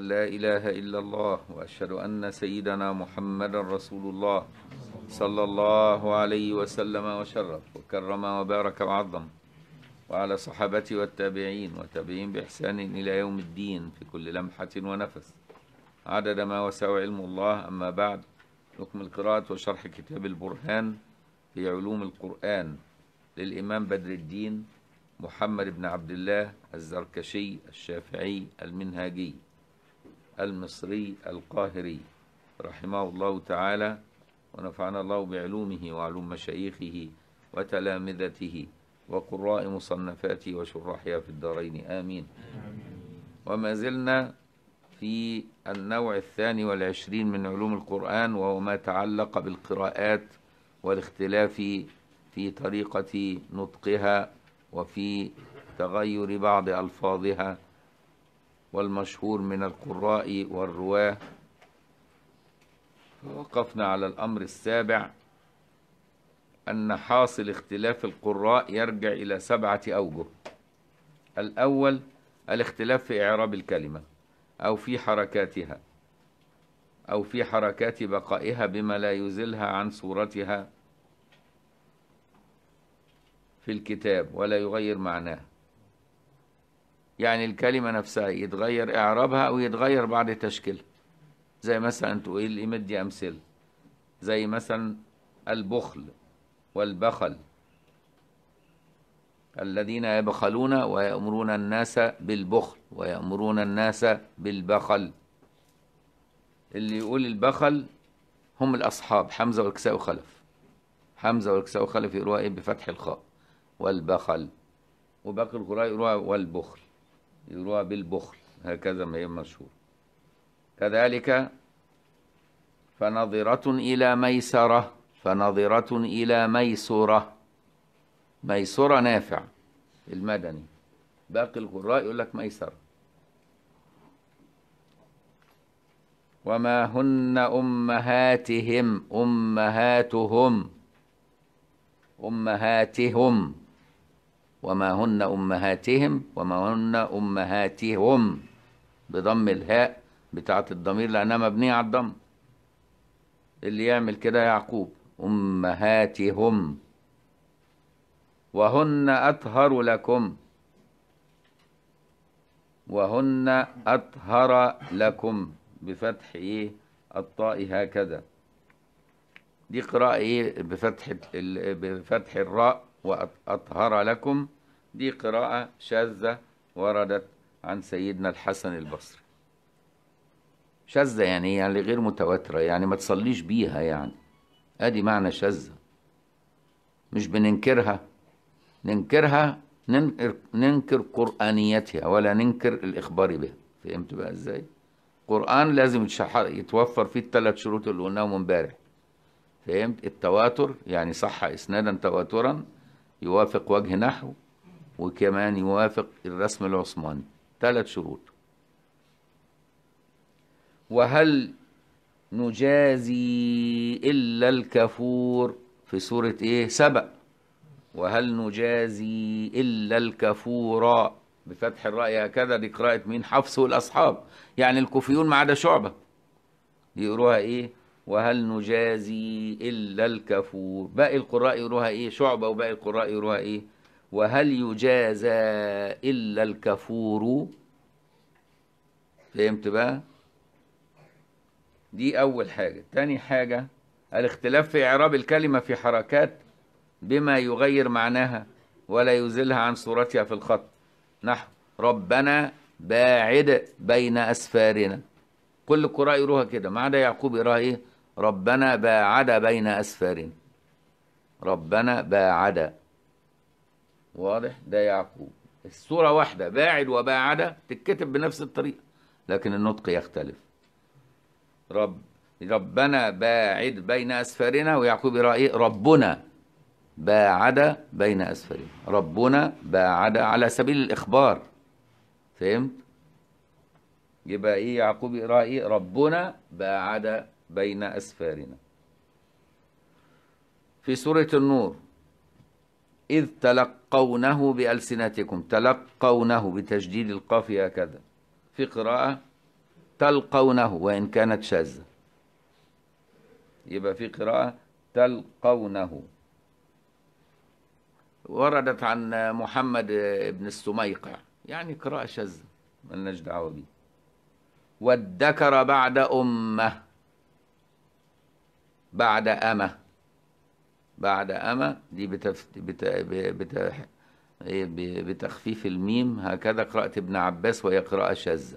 لا إله إلا الله وأشهد أن سيدنا محمد رسول الله صلى الله عليه وسلم وشرف وكرم وبارك وعظم وعلى صحابته والتابعين وتابعين بإحسان إلى يوم الدين في كل لمحة ونفس عدد ما وسع علم الله أما بعد نكمل قراءة وشرح كتاب البرهان في علوم القرآن للإمام بدر الدين محمد بن عبد الله الزركشي الشافعي المنهاجي المصري القاهري رحمه الله تعالى ونفعنا الله بعلومه وعلوم مشايخه وتلامذته وقراء مصنفاته وشراحها في الدارين آمين وما زلنا في النوع الثاني والعشرين من علوم القرآن وهو ما تعلق بالقراءات والاختلاف في طريقة نطقها وفي تغير بعض ألفاظها والمشهور من القراء والرواه وقفنا على الأمر السابع أن حاصل اختلاف القراء يرجع إلى سبعة أوجه الأول الاختلاف في إعراب الكلمة أو في حركاتها أو في حركات بقائها بما لا يزلها عن صورتها في الكتاب ولا يغير معناها يعني الكلمة نفسها يتغير إعرابها أو يتغير بعد تشكيلها زي مثلا تقول لي مدي أمثلة زي مثلا البخل والبخل الذين يبخلون ويأمرون الناس بالبخل ويأمرون الناس بالبخل اللي يقول البخل هم الأصحاب حمزة والكساء وخلف حمزة والكساء وخلف يقولوها إيه بفتح الخاء والبخل وباقي القراء يقولوها والبخل يقولوها بالبخل هكذا ما هي مشهور كذلك فنظرة إلى ميسرة فنظرة إلى ميسورة ميسورة نافع المدني باقي القراء يقول لك ميسرة وما هن أمهاتهم أمهاتهم أمهاتهم وما هن أمهاتهم وما هن أمهاتهم بضم الهاء بتاعة الضمير لأنها مبنية على الضم اللي يعمل كده يعقوب أمهاتهم وهن أطهر لكم وهن أطهر لكم بفتح إيه الطاء هكذا دي قراءة إيه بفتح بفتح الراء وأطهر لكم دي قراءة شاذة وردت عن سيدنا الحسن البصري شاذة يعني يعني غير متواترة يعني ما تصليش بيها يعني ادي معنى شاذة مش بننكرها ننكرها ننكر, ننكر قرآنيتها ولا ننكر الإخبار بها فهمت بقى ازاي قرآن لازم يتوفر فيه الثلاث شروط اللي قلناهم امبارح فهمت التواتر يعني صح إسنادا تواترا يوافق وجه نحو وكمان يوافق الرسم العثماني ثلاث شروط وهل نجازي إلا الكفور في سورة إيه سبأ وهل نجازي إلا الكفور بفتح الرأي هكذا دي قراءة مين حفص والأصحاب يعني الكوفيون ما عدا شعبة يقروها إيه وهل نجازي إلا الكفور باقي القراء يقروها إيه شعبة وباقي القراء يقروها إيه وهل يجازى إلا الكفور فهمت بقى دي أول حاجة تاني حاجة الاختلاف في إعراب الكلمة في حركات بما يغير معناها ولا يزلها عن صورتها في الخط نحو ربنا باعد بين أسفارنا كل القراء يروها كده ما عدا يعقوب يراها إيه ربنا باعد بين أسفارنا ربنا باعد واضح ده يعقوب الصورة واحدة باعد وباعد تتكتب بنفس الطريقة لكن النطق يختلف رب ربنا باعد بين أسفارنا ويعقوب يرى إيه ربنا باعد بين أسفارنا ربنا باعد على سبيل الإخبار فهمت يبقى إيه يعقوب يرى إيه ربنا باعد بين أسفارنا في سورة النور إذ تلقونه بألسنتكم تلقونه بتجديد القاف هكذا في قراءة تلقونه وإن كانت شاذة يبقى في قراءة تلقونه وردت عن محمد بن السميقع يعني قراءة شاذة ملناش دعوة بيه وادكر بعد أمة بعد أمة بعد أمة دي بتف... بت... بت... إيه ب- بتخفيف الميم هكذا قراءة ابن عباس وهي قراءة شاذة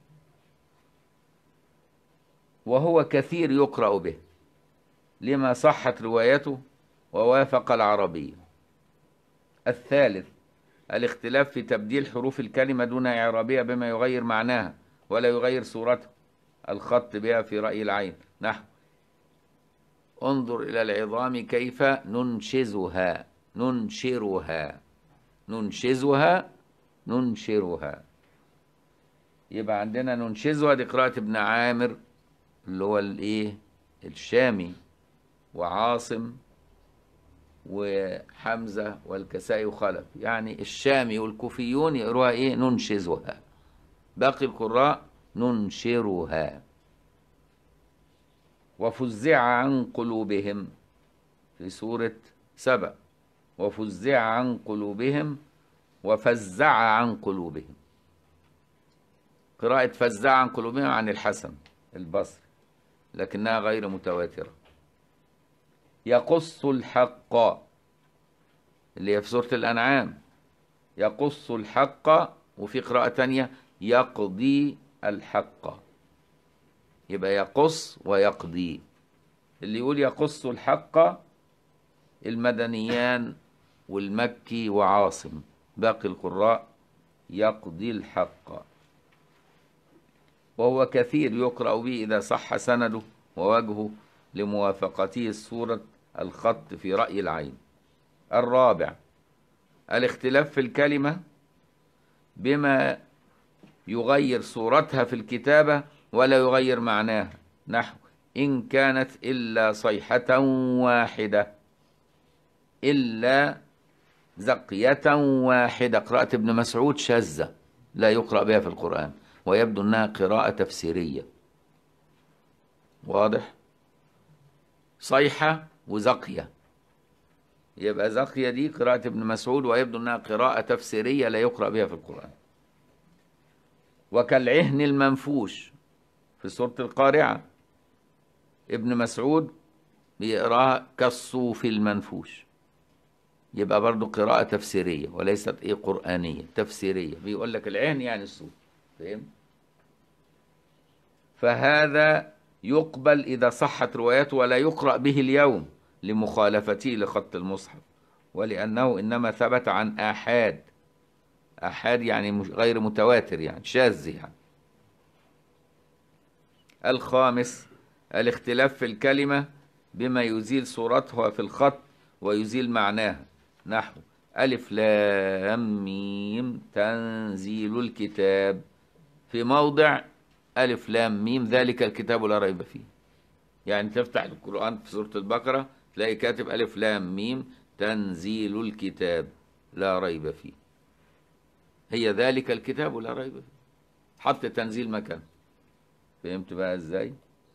وهو كثير يقرأ به لما صحت روايته ووافق العربية الثالث الاختلاف في تبديل حروف الكلمة دون إعرابها بما يغير معناها ولا يغير صورتها الخط بها في رأي العين نحو انظر إلى العظام كيف ننشزها ننشرها ننشزها ننشرها يبقى عندنا ننشزها دي قراءة ابن عامر اللي هو الايه الشامي وعاصم وحمزة والكسائي وخلف يعني الشامي والكوفيون يقروها ايه ننشزها باقي القراء ننشرها وفزع عن قلوبهم في سورة سبأ وفزع عن قلوبهم وفزع عن قلوبهم قراءة فزع عن قلوبهم عن الحسن البصري لكنها غير متواترة يقص الحق اللي هي في سورة الأنعام يقص الحق وفي قراءة تانية يقضي الحق يبقى يقص ويقضي اللي يقول يقص الحق المدنيان والمكي وعاصم باقي القراء يقضي الحق وهو كثير يقرأ به إذا صح سنده ووجهه لموافقته الصورة الخط في رأي العين الرابع الاختلاف في الكلمة بما يغير صورتها في الكتابة ولا يغير معناها نحو إن كانت إلا صيحة واحدة إلا زقية واحدة قراءة ابن مسعود شاذة لا يقرأ بها في القرآن ويبدو أنها قراءة تفسيرية واضح صيحة وزقية يبقى زقية دي قراءة ابن مسعود ويبدو أنها قراءة تفسيرية لا يقرأ بها في القرآن وكالعهن المنفوش في سورة القارعة ابن مسعود بيقراها كالصوف المنفوش يبقى برضو قراءة تفسيرية وليست ايه قرآنية تفسيرية بيقول لك العهن يعني الصوف فهم فهذا يقبل إذا صحت روايته ولا يقرأ به اليوم لمخالفته لخط المصحف ولأنه إنما ثبت عن آحاد آحاد يعني مش- غير متواتر يعني شاذ يعني الخامس الاختلاف في الكلمة بما يزيل صورتها في الخط ويزيل معناها نحو ألف لام ميم تنزيل الكتاب في موضع ألف لام ميم ذلك الكتاب لا ريب فيه يعني تفتح القرآن في سورة البقرة تلاقي كاتب ألف لام ميم تنزيل الكتاب لا ريب فيه هي ذلك الكتاب لا ريب فيه حط تنزيل مكان فهمت بقى ازاي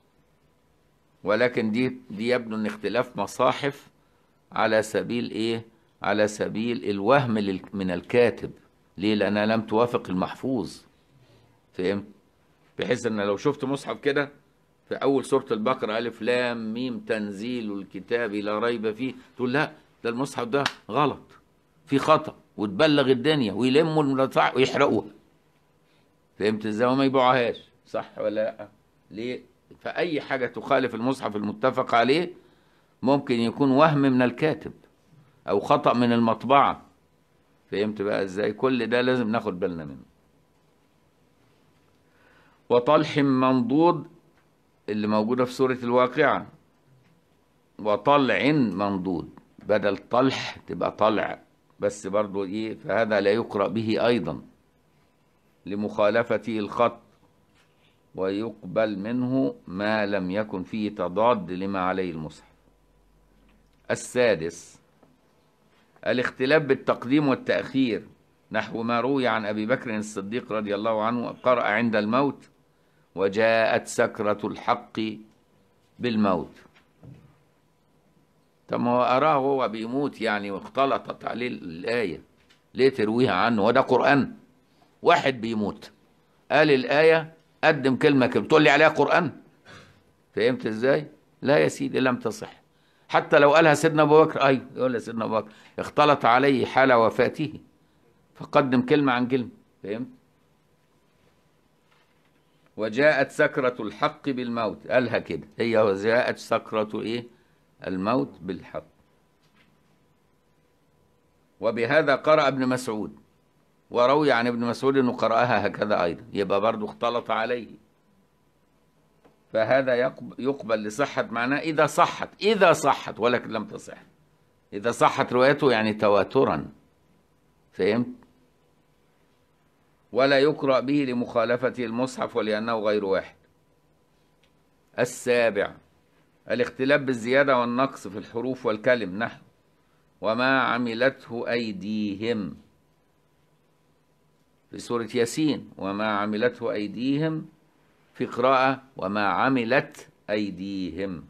ولكن دي دي يبدو ان اختلاف مصاحف على سبيل ايه على سبيل الوهم لل- من الكاتب ليه لانها لم توافق المحفوظ فهمت بحيث ان لو شفت مصحف كده في اول سوره البقره الف لام ميم تنزيل الكتاب لا ريب فيه تقول لا ده المصحف ده غلط في خطا وتبلغ الدنيا ويلموا المدفع ويحرقوها فهمت ازاي وما يبيعوهاش صح ولا لا ليه فاي حاجه تخالف المصحف المتفق عليه ممكن يكون وهم من الكاتب او خطا من المطبعه فهمت بقى ازاي كل ده لازم ناخد بالنا منه وطلح منضود اللي موجوده في سوره الواقعه وطلع منضود بدل طلح تبقى طلع بس برضو ايه فهذا لا يقرأ به ايضا لمخالفته الخط ويقبل منه ما لم يكن فيه تضاد لما عليه المصحف السادس الاختلاف بالتقديم والتأخير نحو ما روي عن أبي بكر الصديق رضي الله عنه قرأ عند الموت وجاءت سكرة الحق بالموت طب ما هو أراه هو بيموت يعني واختلطت عليه الآية ليه ترويها عنه وده قرآن واحد بيموت قال الآية قدم كلمة كده تقول لي عليها قرآن فهمت ازاي لا يا سيدي لم تصح حتى لو قالها سيدنا ابو بكر ايوه يقول لها سيدنا ابو بكر اختلط عليه حال وفاته فقدم كلمة عن كلمة فهمت وجاءت سكرة الحق بالموت قالها كده هي وجاءت سكرة ايه الموت بالحق وبهذا قرأ ابن مسعود وروي عن ابن مسعود انه قرأها هكذا ايضا يبقى برضه اختلط عليه فهذا يقب- يقبل لصحة معناه إذا صحت إذا صحت ولكن لم تصح إذا صحت روايته يعني تواترا فهمت ولا يقرأ به لمخالفته المصحف ولأنه غير واحد السابع الاختلاف بالزيادة والنقص في الحروف والكلم نحو وما عملته أيديهم في سورة ياسين وما عملته أيديهم في قراءة وما عملت أيديهم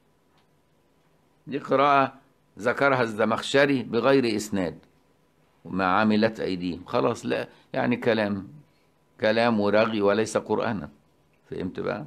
دي قراءة ذكرها الزمخشري بغير إسناد وما عملت أيديهم خلاص لا يعني كلام كلام ورغي وليس قرآنا فهمت بقى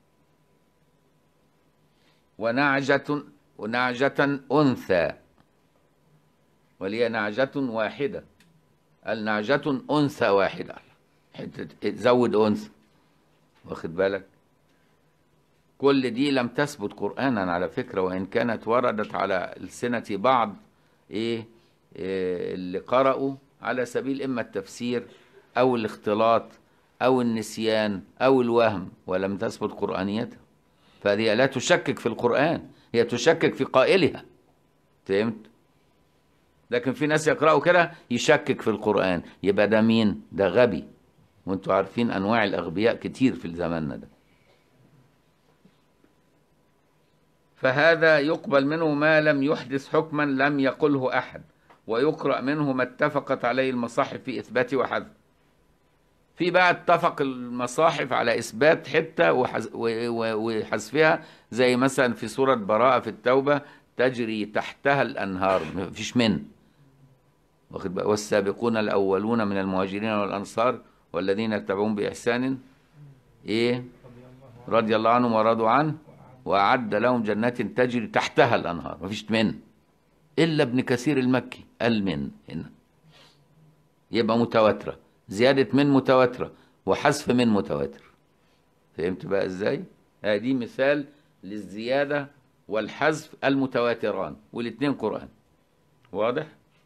ونعجة ونعجة أنثى ولي نعجة واحدة النعجة أنثى واحدة حتة زود أنثى واخد بالك كل دي لم تثبت قرآنا على فكرة وإن كانت وردت على ألسنة بعض إيه, إيه اللي قرأوا على سبيل إما التفسير أو الاختلاط أو النسيان أو الوهم ولم تثبت قرآنيتها فهي لا تشكك في القرآن هي تشكك في قائلها فهمت لكن في ناس يقرأوا كده يشكك في القرآن يبقى ده مين ده غبي وانتوا عارفين انواع الاغبياء كتير في زماننا ده فهذا يقبل منه ما لم يحدث حكما لم يقله احد ويقرأ منه ما اتفقت عليه المصاحف في اثباته وحذف في بقى اتفق المصاحف على اثبات حته وحز- و- و- وحذفها زي مثلا في سوره براءه في التوبه تجري تحتها الانهار مفيش من واخد بقى والسابقون الاولون من المهاجرين والانصار والذين اتبعون باحسان ايه رضي الله عنهم ورضوا عنه واعد لهم جنات تجري تحتها الانهار مفيش من الا ابن كثير المكي قال من هنا يبقى متواتره زياده من متواتره وحذف من متواتر فهمت بقى ازاي آه دي مثال للزياده والحذف المتواتران والاثنين قران واضح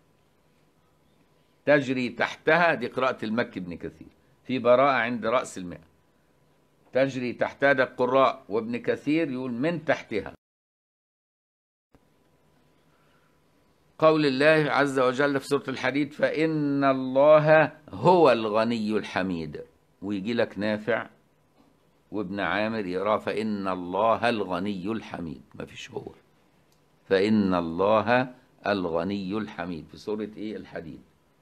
تجري تحتها دي قراءة المكي بن كثير في براءة عند رأس المئة تجري تحتها ده القراء وابن كثير يقول من تحتها قول الله عز وجل في سورة الحديد فإن الله هو الغني الحميد ويجي لك نافع وابن عامر يرى فإن الله الغني الحميد ما فيش هو فإن الله الغني الحميد في سورة إيه الحديد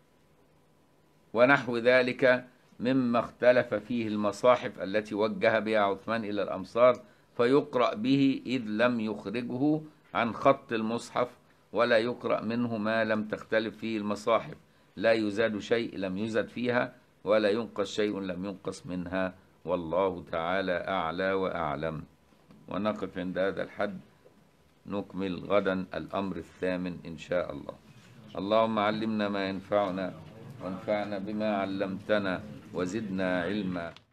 ونحو ذلك مما اختلف فيه المصاحف التي وجه بها عثمان إلى الأمصار فيقرأ به إذ لم يخرجه عن خط المصحف ولا يقرأ منه ما لم تختلف فيه المصاحف لا يزاد شيء لم يزد فيها ولا ينقص شيء لم ينقص منها والله تعالى أعلى وأعلم ونقف عند هذا الحد نكمل غدا الأمر الثامن إن شاء الله اللهم علمنا ما ينفعنا وانفعنا بما علمتنا وزدنا علما